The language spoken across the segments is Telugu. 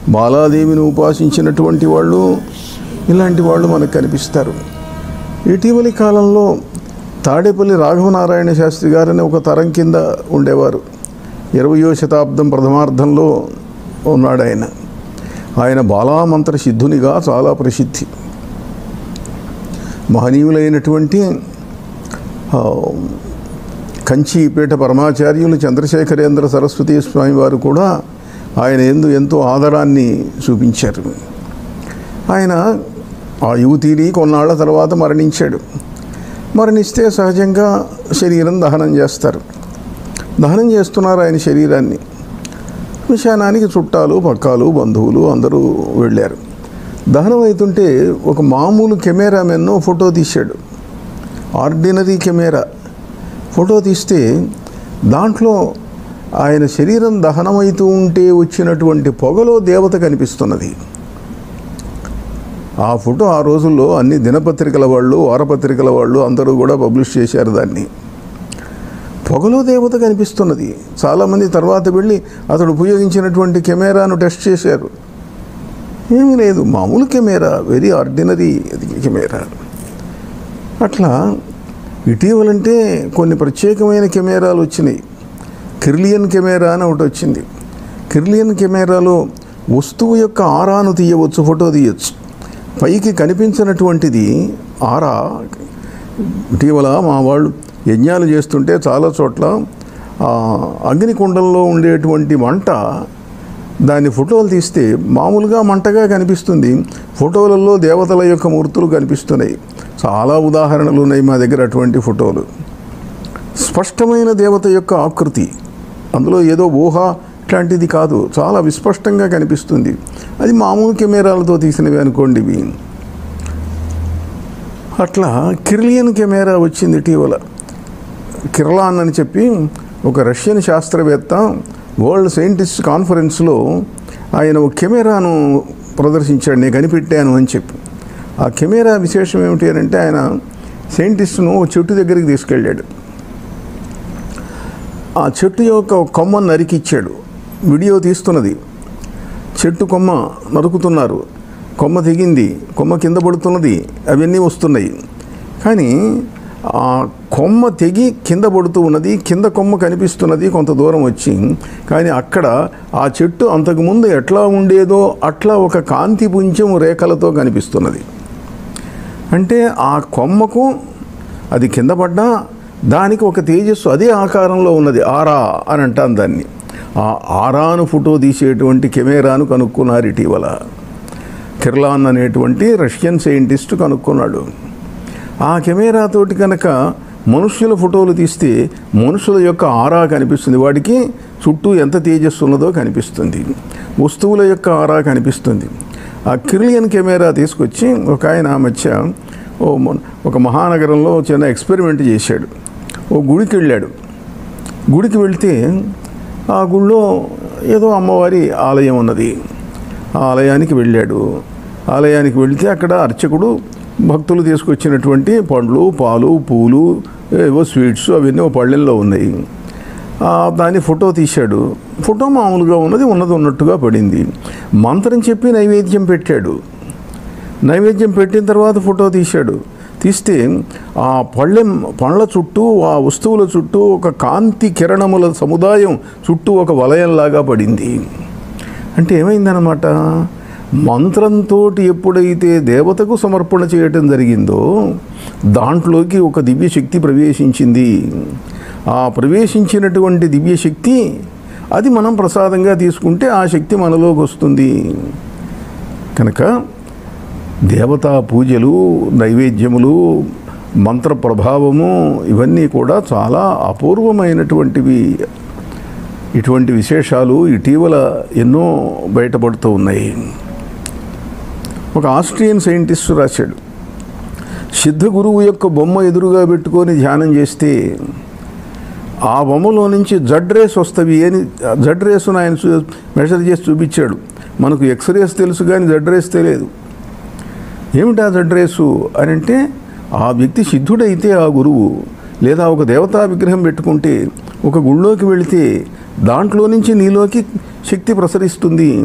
బాలాదేవిని ఉపాసించినటువంటి వాళ్ళు ఇలాంటి వాళ్ళు మనకు కనిపిస్తారు ఇటీవలి కాలంలో తాడేపల్లి రాఘవనారాయణ శాస్త్రి గారని ఒక తరం కింద ఉండేవారు ఇరవయో శతాబ్దం ప్రథమార్థంలో ఉన్నాడు ఆయన ఆయన బాలామంత్ర సిద్ధునిగా చాలా ప్రసిద్ధి మహనీయులైనటువంటి ఆ, కంచిపేట పరమాచార్యులు చంద్రశేఖరేంద్ర సరస్వతి స్వామి వారు కూడా ఆయన ఎందు ఎంతో ఆదరాన్ని చూపించారు ఆయన ఆ యువతిని కొన్నాళ్ల తర్వాత మరణించాడు మరణిస్తే సహజంగా శరీరం దహనం చేస్తారు దహనం చేస్తున్నారు ఆయన శరీరాన్ని శ్మశానానికి చుట్టాలు పక్కాలు బంధువులు అందరూ వెళ్ళారు దహనం అవుతుంటే ఒక మామూలు కెమెరామెన్ ఫోటో తీశాడు ఆర్డినరీ కెమెరా ఫోటో తీస్తే దాంట్లో ఆయన శరీరం దహనమవుతూ ఉంటే వచ్చినటువంటి పొగలో దేవత కనిపిస్తున్నది ఆ ఫోటో ఆ రోజుల్లో అన్ని దినపత్రికల వాళ్ళు వారపత్రికల వాళ్ళు అందరూ కూడా పబ్లిష్ చేశారు దాన్ని పొగలో దేవత కనిపిస్తున్నది చాలామంది తర్వాత వెళ్ళి అతడు ఉపయోగించినటువంటి కెమెరాను టెస్ట్ చేశారు ఏమీ లేదు మామూలు కెమెరా వెరీ ఆర్డినరీ కెమెరా అట్లా ఇటీవలంటే కొన్ని ప్రత్యేకమైన కెమెరాలు వచ్చినాయి కిర్లియన్ కెమెరా అని ఒకటి వచ్చింది కిర్లియన్ కెమెరాలో వస్తువు యొక్క ఆరాను తీయవచ్చు ఫోటో తీయవచ్చు పైకి కనిపించినటువంటిది ఆరా ఇటీవల మా వాళ్ళు యజ్ఞాలు చేస్తుంటే చాలా చోట్ల ఆ, అగ్నికుండంలో ఉండేటువంటి మంట దాని ఫోటోలు తీస్తే మామూలుగా మంటగా కనిపిస్తుంది ఫోటోలలో దేవతల యొక్క మూర్తులు కనిపిస్తున్నాయి చాలా ఉదాహరణలు ఉన్నాయి మా దగ్గర అటువంటి ఫోటోలు స్పష్టమైన దేవత యొక్క ఆకృతి అందులో ఏదో ఊహ ఇట్లాంటిది కాదు చాలా విస్పష్టంగా కనిపిస్తుంది అది మామూలు కెమెరాలతో తీసినవి అనుకోండి ఇవి అట్లా కిర్లియన్ కెమెరా వచ్చింది ఇటీవల కిర్లాన్ అని చెప్పి ఒక రష్యన్ శాస్త్రవేత్త వరల్డ్ సైంటిస్ట్ కాన్ఫరెన్స్లో ఆయన ఒక కెమెరాను ప్రదర్శించాడు నేను కనిపెట్టాను అని చెప్పి ఆ కెమెరా విశేషం ఏమిటి అని అంటే ఆయన సైంటిస్ట్ను ఓ చెట్టు దగ్గరికి తీసుకెళ్ళాడు ఆ చెట్టు యొక్క కొమ్మను నరికిచ్చాడు వీడియో తీస్తున్నది చెట్టు కొమ్మ నరుకుతున్నారు కొమ్మ తెగింది కొమ్మ కింద పడుతున్నది అవన్నీ వస్తున్నాయి కానీ ఆ కొమ్మ తెగి కింద పడుతూ ఉన్నది కింద కొమ్మ కనిపిస్తున్నది కొంత దూరం వచ్చి కానీ అక్కడ ఆ చెట్టు అంతకుముందు ఎట్లా ఉండేదో అట్లా ఒక కాంతి పుంచెం రేఖలతో కనిపిస్తున్నది అంటే ఆ కొమ్మకు అది కింద పడ్డా దానికి ఒక తేజస్సు అదే ఆకారంలో ఉన్నది ఆరా అని అంటాం దాన్ని ఆ ఆరాను ఫోటో తీసేటువంటి కెమెరాను కనుక్కున్నారు ఇటీవల కిర్లాన్ అనేటువంటి రష్యన్ సైంటిస్ట్ కనుక్కున్నాడు ఆ కెమెరాతోటి కనుక మనుష్యుల ఫోటోలు తీస్తే మనుషుల యొక్క ఆరా కనిపిస్తుంది వాటికి చుట్టూ ఎంత తేజస్సు ఉన్నదో కనిపిస్తుంది వస్తువుల యొక్క ఆరా కనిపిస్తుంది ఆ కిర్లియన్ కెమెరా తీసుకొచ్చి ఒక ఆయన ఆ మధ్య ఓ మొ- ఒక మహానగరంలో చిన్న ఎక్స్పెరిమెంట్ చేశాడు ఓ గుడికి వెళ్ళాడు గుడికి వెళ్తే ఆ గుళ్ళో ఏదో అమ్మవారి ఆలయం ఉన్నది ఆ ఆలయానికి వెళ్ళాడు ఆలయానికి వెళితే అక్కడ అర్చకుడు భక్తులు తీసుకొచ్చినటువంటి పండ్లు పాలు పూలు ఏవో స్వీట్స్ అవన్నీ ఓ పళ్ళెంలో ఉన్నాయి ఆ, దాన్ని ఫోటో తీశాడు ఫోటో మామూలుగా ఉన్నది ఉన్నది ఉన్నట్టుగా పడింది మంత్రం చెప్పి నైవేద్యం పెట్టాడు నైవేద్యం పెట్టిన తర్వాత ఫోటో తీశాడు తీస్తే ఆ పళ్ళెం పండ్ల చుట్టూ ఆ వస్తువుల చుట్టూ ఒక కాంతి కిరణముల సముదాయం చుట్టూ ఒక వలయంలాగా పడింది అంటే ఏమైందనమాట మంత్రంతో ఎప్పుడైతే దేవతకు సమర్పణ చేయటం జరిగిందో దాంట్లోకి ఒక దివ్య శక్తి ప్రవేశించింది ఆ ప్రవేశించినటువంటి దివ్య శక్తి అది మనం ప్రసాదంగా తీసుకుంటే ఆ శక్తి మనలోకి వస్తుంది కనుక దేవతా పూజలు నైవేద్యములు మంత్ర ప్రభావము ఇవన్నీ కూడా చాలా అపూర్వమైనటువంటివి ఇటువంటి విశేషాలు ఇటీవల ఎన్నో బయటపడుతూ ఉన్నాయి ఒక ఆస్ట్రియన్ సైంటిస్ట్ రాశాడు సిద్ధ గురువు యొక్క బొమ్మ ఎదురుగా పెట్టుకొని ధ్యానం చేస్తే ఆ బొమ్మలో నుంచి జడ్ రేస్ వస్తవి అని జడ్ రేస్ను ఆయన చూ- మెజర్ చేసి చూపించాడు మనకు ఎక్స్రేస్ తెలుసు కానీ జడ్ రేస్ తెలియదు ఏమిటా జడ్ రేసు అని అంటే ఆ వ్యక్తి సిద్ధుడైతే ఆ గురువు లేదా ఒక దేవతా విగ్రహం పెట్టుకుంటే ఒక గుళ్ళోకి వెళితే దాంట్లో నుంచి నీలోకి శక్తి ప్రసరిస్తుంది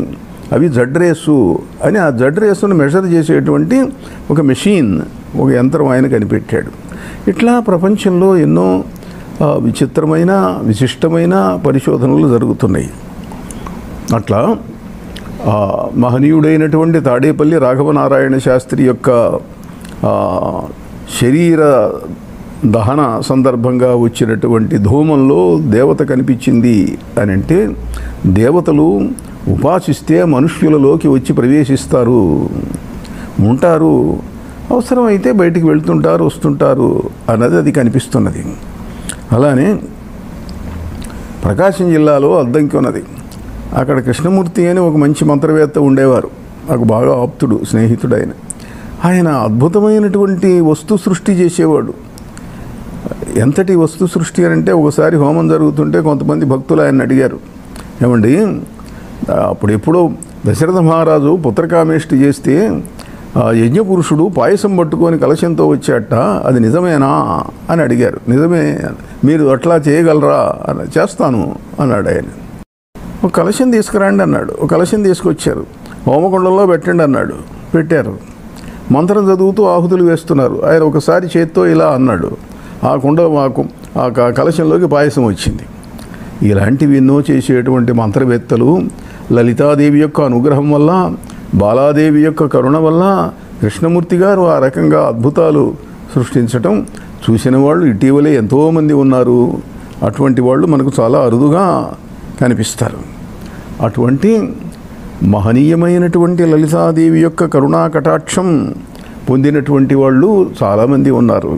అవి జడ్ రేసు అని ఆ జడ్ రేసును మెజర్ చేసేటువంటి ఒక మెషిన్ ఒక యంత్రం ఆయన కనిపెట్టాడు ఇట్లా ప్రపంచంలో ఎన్నో ఆ, విచిత్రమైన విశిష్టమైన పరిశోధనలు జరుగుతున్నాయి అట్లా ఆ, మహనీయుడైనటువంటి తాడేపల్లి రాఘవనారాయణ శాస్త్రి యొక్క ఆ, శరీర దహన సందర్భంగా వచ్చినటువంటి ధూమంలో దేవత కనిపించింది అని అంటే దేవతలు ఉపాసిస్తే మనుష్యులలోకి వచ్చి ప్రవేశిస్తారు ఉంటారు అవసరమైతే బయటికి వెళ్తుంటారు వస్తుంటారు అన్నది అది కనిపిస్తున్నది అలానే ప్రకాశం జిల్లాలో అద్దంకి ఉన్నది అక్కడ కృష్ణమూర్తి అని ఒక మంచి మంత్రవేత్త ఉండేవారు నాకు బాగా ఆప్తుడు స్నేహితుడు ఆయన ఆయన అద్భుతమైనటువంటి వస్తు సృష్టి చేసేవాడు ఎంతటి వస్తు సృష్టి అని అంటే ఒకసారి హోమం జరుగుతుంటే కొంతమంది భక్తులు ఆయన అడిగారు ఏమండి ఆ, అప్పుడు ఎప్పుడో దశరథ మహారాజు పుత్రకామేష్టి చేస్తే ఆ యజ్ఞపురుషుడు పాయసం పట్టుకొని కలశంతో వచ్చాట అది నిజమేనా అని అడిగారు నిజమే మీరు అట్లా చేయగలరా అని చేస్తాను అన్నాడు ఆయన ఒక కలశం తీసుకురండి అన్నాడు ఒక కలశం తీసుకొచ్చారు హోమకుండంలో పెట్టండి అన్నాడు పెట్టారు మంత్రం చదువుతూ ఆహుతులు వేస్తున్నారు ఆయన ఒకసారి చేత్తో ఇలా అన్నాడు ఆ కుండ మాకు ఆ క- కలశంలోకి పాయసం వచ్చింది ఇలాంటివి ఎన్నో చేసేటువంటి మంత్రవేత్తలు లలితాదేవి యొక్క అనుగ్రహం వల్ల బాలాదేవి యొక్క కరుణ వల్ల కృష్ణమూర్తి గారు ఆ రకంగా అద్భుతాలు సృష్టించటం చూసిన వాళ్ళు ఇటీవలే ఎంతోమంది ఉన్నారు అటువంటి వాళ్ళు మనకు చాలా అరుదుగా కనిపిస్తారు అటువంటి మహనీయమైనటువంటి లలితాదేవి యొక్క కరుణా కటాక్షం పొందినటువంటి వాళ్ళు చాలామంది ఉన్నారు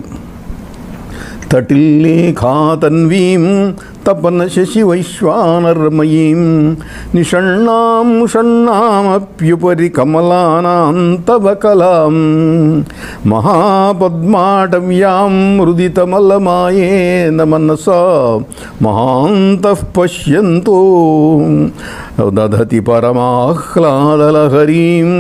తటిల్లేఖాతన్వీం తపన శశి వైశ్వానర్మయీం నిషణ్ణాం షణ్ణామప్యుపరి కమలానాం తవ కలాం మహాపద్మాటవ్యాం మృదితమలమాయేన మనసా మహాంతః పశ్యంతో దధతి పరమాహ్లాదలహరీం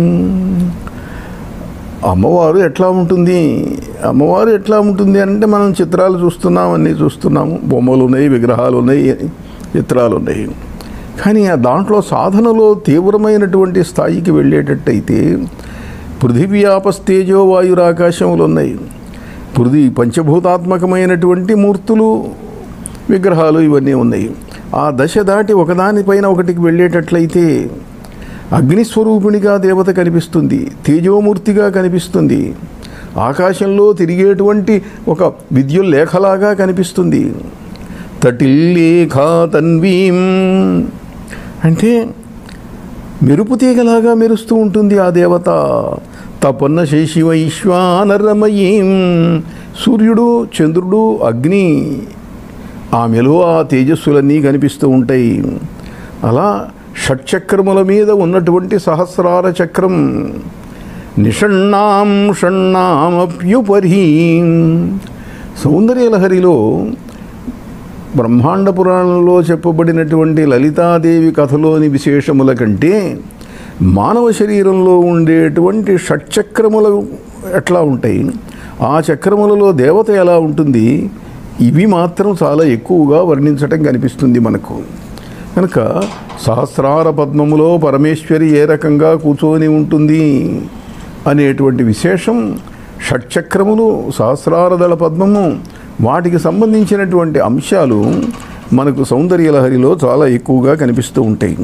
అమ్మవారు ఎట్లా ఉంటుంది అమ్మవారు ఎట్లా ఉంటుంది అంటే మనం చిత్రాలు చూస్తున్నాం అన్నీ చూస్తున్నాము బొమ్మలు ఉన్నాయి విగ్రహాలు ఉన్నాయి చిత్రాలు ఉన్నాయి కానీ ఆ దాంట్లో సాధనలో తీవ్రమైనటువంటి స్థాయికి వెళ్ళేటట్టయితే పృథివీ ఆపస్తేజో వాయురాకాశములు ఉన్నాయి పృథి పంచభూతాత్మకమైనటువంటి మూర్తులు విగ్రహాలు ఇవన్నీ ఉన్నాయి ఆ దశ దాటి ఒకదానిపైన ఒకటికి వెళ్ళేటట్లయితే అగ్నిస్వరూపిణిగా దేవత కనిపిస్తుంది తేజోమూర్తిగా కనిపిస్తుంది ఆకాశంలో తిరిగేటువంటి ఒక విద్యుల్లేఖలాగా కనిపిస్తుంది తటిల్లేఖా తన్వీం అంటే మెరుపు తీగలాగా మెరుస్తూ ఉంటుంది ఆ దేవత తపన్న శేషి వైశ్వానరమయీం సూర్యుడు చంద్రుడు అగ్ని ఆమెలో ఆ తేజస్సులన్నీ కనిపిస్తూ ఉంటాయి అలా షట్చక్రముల మీద ఉన్నటువంటి సహస్రార చక్రం నిషణ్ణాం షణ్ణామప్యుపరి సౌందర్యలహరిలో బ్రహ్మాండ పురాణంలో చెప్పబడినటువంటి లలితాదేవి కథలోని విశేషముల కంటే మానవ శరీరంలో ఉండేటువంటి షట్చక్రములు ఎట్లా ఉంటాయి ఆ చక్రములలో దేవత ఎలా ఉంటుంది ఇవి మాత్రం చాలా ఎక్కువగా వర్ణించటం కనిపిస్తుంది మనకు కనుక సహస్రార పద్మములో పరమేశ్వరి ఏ రకంగా కూర్చొని ఉంటుంది అనేటువంటి విశేషం షట్చక్రములు సహస్రారదళ పద్మము వాటికి సంబంధించినటువంటి అంశాలు మనకు సౌందర్యలహరిలో చాలా ఎక్కువగా కనిపిస్తూ ఉంటాయి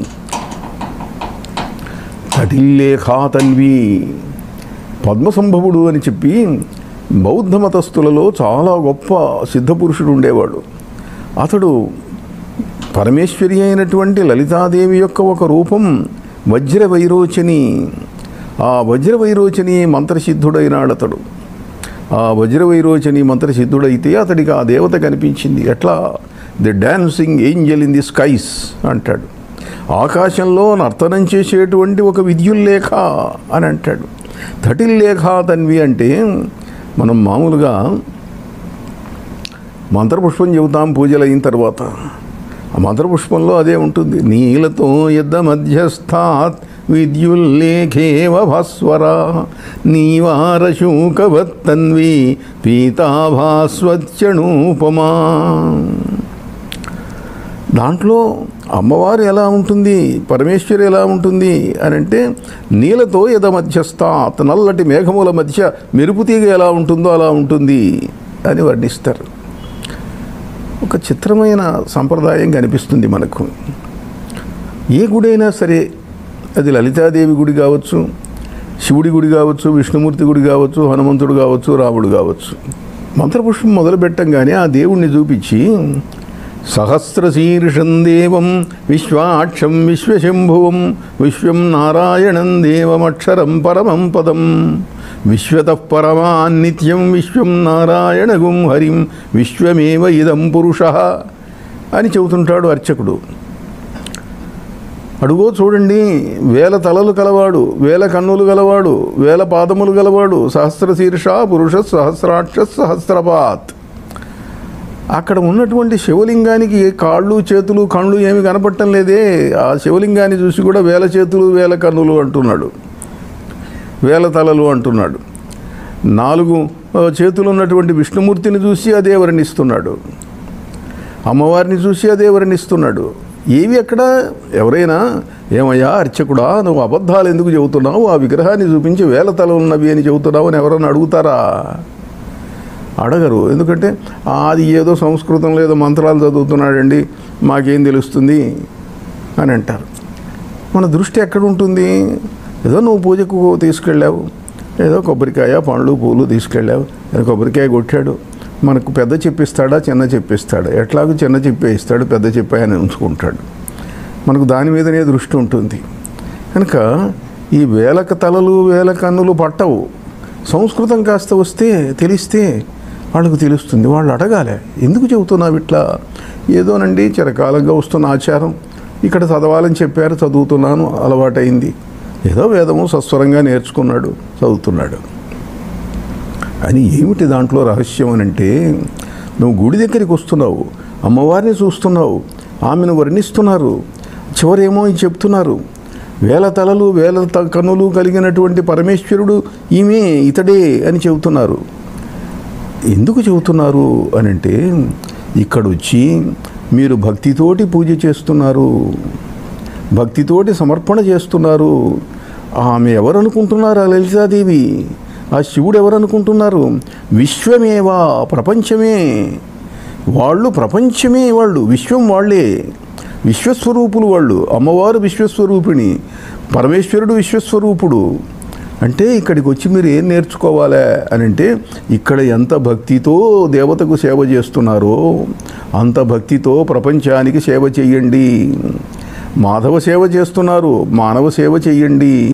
తటిల్లేఖాతన్వి పద్మసంభవుడు అని చెప్పి బౌద్ధ మతస్థులలో చాలా గొప్ప సిద్ధపురుషుడు ఉండేవాడు అతడు పరమేశ్వరి అయినటువంటి లలితాదేవి యొక్క ఒక రూపం వజ్ర వైరోచని ఆ వజ్ర వైరోచని మంత్రసిద్ధుడైనాడు అతడు ఆ వజ్ర వైరోచని మంత్రసిద్ధుడైతే అతడికి ఆ దేవత కనిపించింది ఎట్లా the dancing angel in the skies అంటాడు ఆకాశంలో నర్తనం చేసేటువంటి ఒక విద్యుల్లేఖ అని అంటాడు తటిల్లేఖ తన్వి అంటే మనం మామూలుగా మంత్రపుష్పం చెబుతాం పూజలు అయిన తర్వాత ఆ మంత్రపుష్పంలో అదే ఉంటుంది నీలతో యుద్ధ మధ్యస్థాత్ విద్యుల్లేఖేవ భాస్వర నీవారశూకవత్తన్వి పీతాభాస్వత్యణూపమా దాంట్లో అమ్మవారు ఎలా ఉంటుంది పరమేశ్వరి ఎలా ఉంటుంది అని అంటే నీలతో యథ మధ్యస్థాత్ నల్లటి మేఘముల మధ్య మెరుపు తీగ ఎలా ఉంటుందో అలా ఉంటుంది అని వర్ణిస్తారు ఒక చిత్రమైన సంప్రదాయం కనిపిస్తుంది మనకు ఏ గుడైనా సరే అది లలితాదేవి గుడి కావచ్చు శివుడి గుడి కావచ్చు విష్ణుమూర్తి గుడి కావచ్చు హనుమంతుడు కావచ్చు రాముడు కావచ్చు మంత్రపుష్పం మొదలు పెట్టంగానే ఆ దేవుణ్ణి చూపించి సహస్రశీర్షం దేవం విశ్వాక్షం విశ్వశంభువం విశ్వం నారాయణం దేవమక్షరం పరమం పదం విశ్వత పరమాన్నిత్యం విశ్వం నారాయణగుం హరిం విశ్వమేవ ఇదం పురుష అని చెబుతుంటాడు అర్చకుడు అడుగో చూడండి వేల తలలు కలవాడు వేల కన్నులు గలవాడు వేల పాదములు గలవాడు సహస్ర శీర్ష పురుష సహస్రాక్ష సహస్రపాత్ అక్కడ ఉన్నటువంటి శివలింగానికి ఏ కాళ్ళు చేతులు కళ్ళు ఏమి కనపడటం లేదే ఆ శివలింగాన్ని చూసి కూడా వేల చేతులు వేల కన్నులు అంటున్నాడు వేల తలలు అంటున్నాడు నాలుగు ఆ, చేతులు ఉన్నటువంటి విష్ణుమూర్తిని చూసి అదే వర్ణిస్తున్నాడు అమ్మవారిని చూసి అదే వర్ణిస్తున్నాడు ఏవి అక్కడ ఎవరైనా ఏమయ్యా అర్చకుడా నువ్వు అబద్ధాలు ఎందుకు చెబుతున్నావు ఆ విగ్రహాన్ని చూపించి వేల తలలు ఉన్నవి అని చెబుతున్నావు అని ఎవరైనా అడుగుతారా అడగరు ఎందుకంటే "ఆ, అది ఏదో సంస్కృతంలో ఏదో మంత్రాలు చదువుతున్నాడండి మాకేం తెలుస్తుంది అని అంటారు మన దృష్టి ఎక్కడ ఉంటుంది ఏదో నువ్వు పూజకు తీసుకెళ్ళావు ఏదో కొబ్బరికాయ పండ్లు పూలు తీసుకెళ్ళావు ఏదో కొబ్బరికాయ కొట్టాడు మనకు పెద్ద చెప్పిస్తాడా చిన్న చెప్పిస్తాడా ఎట్లాగో చిన్న చెప్పే ఇస్తాడు పెద్ద చెప్పే అని ఉంచుకుంటాడు మనకు దాని మీదనే దృష్టి ఉంటుంది కనుక ఈ వేలక తలలు వేల కన్నులు పట్టవు సంస్కృతం కాస్త వస్తే తెలిస్తే వాళ్ళకు తెలుస్తుంది వాళ్ళు అడగాలి ఎందుకు చెబుతున్నావు ఇట్లా ఏదోనండి చిరకాలంగా వస్తున్న ఆచారం ఇక్కడ చదవాలని చెప్పారు చదువుతున్నాను అలవాటైంది ఏదో వేదము సస్వరంగా నేర్చుకున్నాడు చదువుతున్నాడు అని ఏమిటి దాంట్లో రహస్యం అని అంటే నువ్వు గుడి దగ్గరికి వస్తున్నావు అమ్మవారిని చూస్తున్నావు ఆమెను వర్ణిస్తున్నారు చివరేమో ఇది చెప్తున్నారు వేల తలలు వేల త- కన్నులు కలిగినటువంటి పరమేశ్వరుడు ఈమె ఇతడే అని చెబుతున్నారు ఎందుకు చెబుతున్నారు అని అంటే ఇక్కడ వచ్చి మీరు భక్తితోటి పూజ చేస్తున్నారు భక్తితోటి సమర్పణ చేస్తున్నారు ఆమె ఎవరు అనుకుంటున్నారు ఆ లలితాదేవి ఆ శివుడు ఎవరు అనుకుంటున్నారు విశ్వమేవా ప్రపంచమే వాళ్ళు ప్రపంచమే వాళ్ళు విశ్వం వాళ్ళే విశ్వస్వరూపులు వాళ్ళు అమ్మవారు విశ్వస్వరూపిణి పరమేశ్వరుడు విశ్వస్వరూపుడు అంటే ఇక్కడికి వచ్చి మీరు ఏం నేర్చుకోవాలి అని అంటే ఇక్కడ ఎంత భక్తితో దేవతకు సేవ చేస్తున్నారో అంత భక్తితో ప్రపంచానికి సేవ చెయ్యండి మాధవ సేవ చేస్తున్నారు మానవ సేవ చెయ్యండి